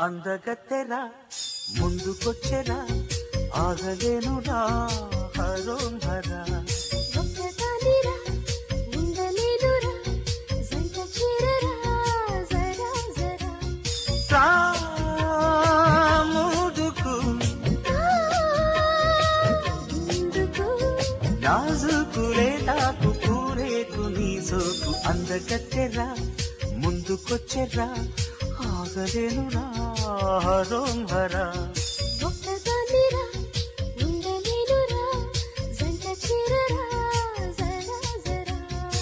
అందగత్తెరా ముందుకొచ్చెరా ఆగలేనురా హరోం హరా ఒక్కదానిరా ఉండలేనురా జంట చేరరా జరా జరా రాముదుకు ముందుకు నాజుకులే తాకు పూరేకు నీ సోకు అందగత్తెరా ముందుకొచ్చెరా ఆగలేనురా హరోం హరా ఒక్కదానిరా ఉండలేనురా జంట చేరరా జరా జరా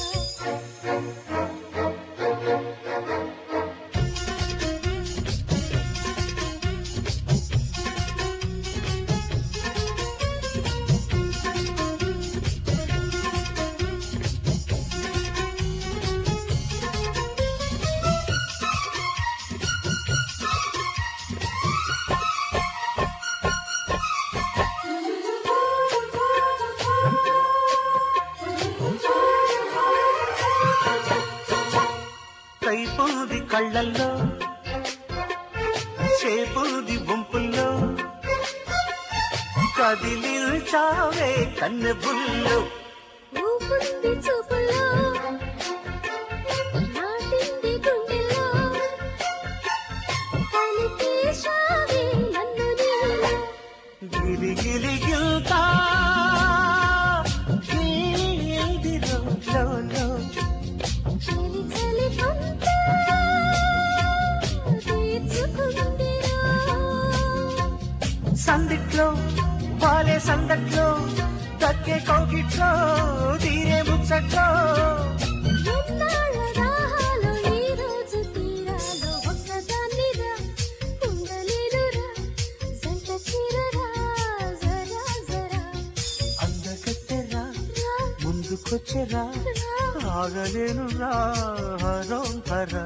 కైపోది కళ్ళల్లో చేపోది గుంపుల్లో కదిలించావే కన్నెబుల్లో ఊపుంది చూపుల్లో నాటింది గుండెల్లో కలిపేశావే నన్ను నీలో గిలి గిలి గిల్తా గిలిందిలో లో లో చలి చలి పంట తీర్చుకుందిరా సందిట్లో వాలే సందట్లో దక్కే కౌగిట్లో తీరే ముచ్చట్లో ఎన్నాళ్ళ దాహాలో ఈ రోజు తీరాలో ఒక్కదాన్నిరా ఉండలేనురా జంట చీరరా జరా జరా అందగత్తెరా రా ముందుకొచ్చెరా రా ఆగలేను రా హరోం హరా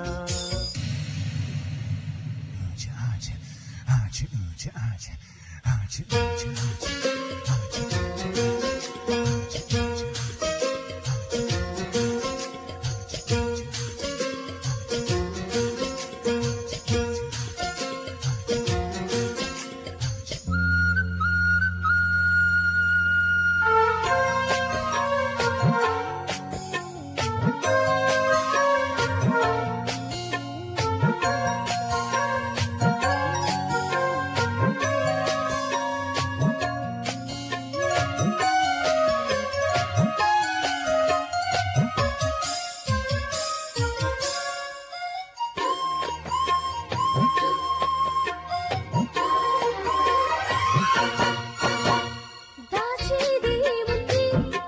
దాచేది ఏముంది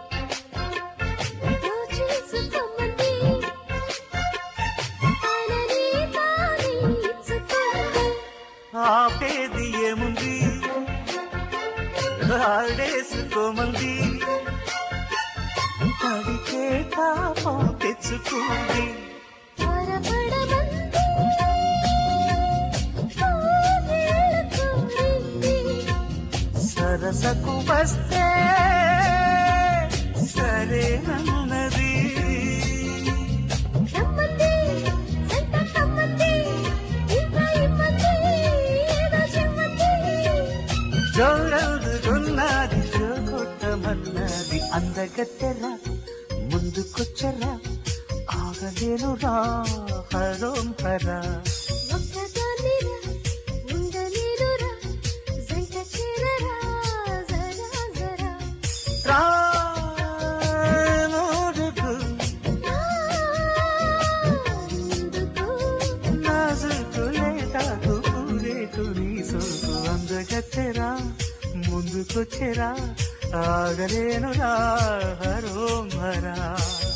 దోచేసుకోమంది తనని తానే ఇచ్చుకుంది ఆపేది ఏముంది ఆడేసుకోమంది పడితే పాపం తెచ్చుకుంది త్వరపడమంది కోరిళ్ళకుంది సరసకు వస్తే సరేనన్నది రమ్మంది జంట కమ్మంది ఇంకా ఇమ్మంది ఏదో చెమ్మంది జోరందుకున్నది జోకొట్టమన్నది అందగత్తెరా ముందుకొచ్చరా ఆగలేను రా హరోం హరా ఒక్కదాన్నిరా ఉండలేనురా జంట చేరరా జరా జరా రాముడుకు ముందుకు నాజుకులే తాకు పూరేకు నీ సోకు అందగత్తెరా ముందుకొచ్చెరా ఆగలేను రా హరోం హరా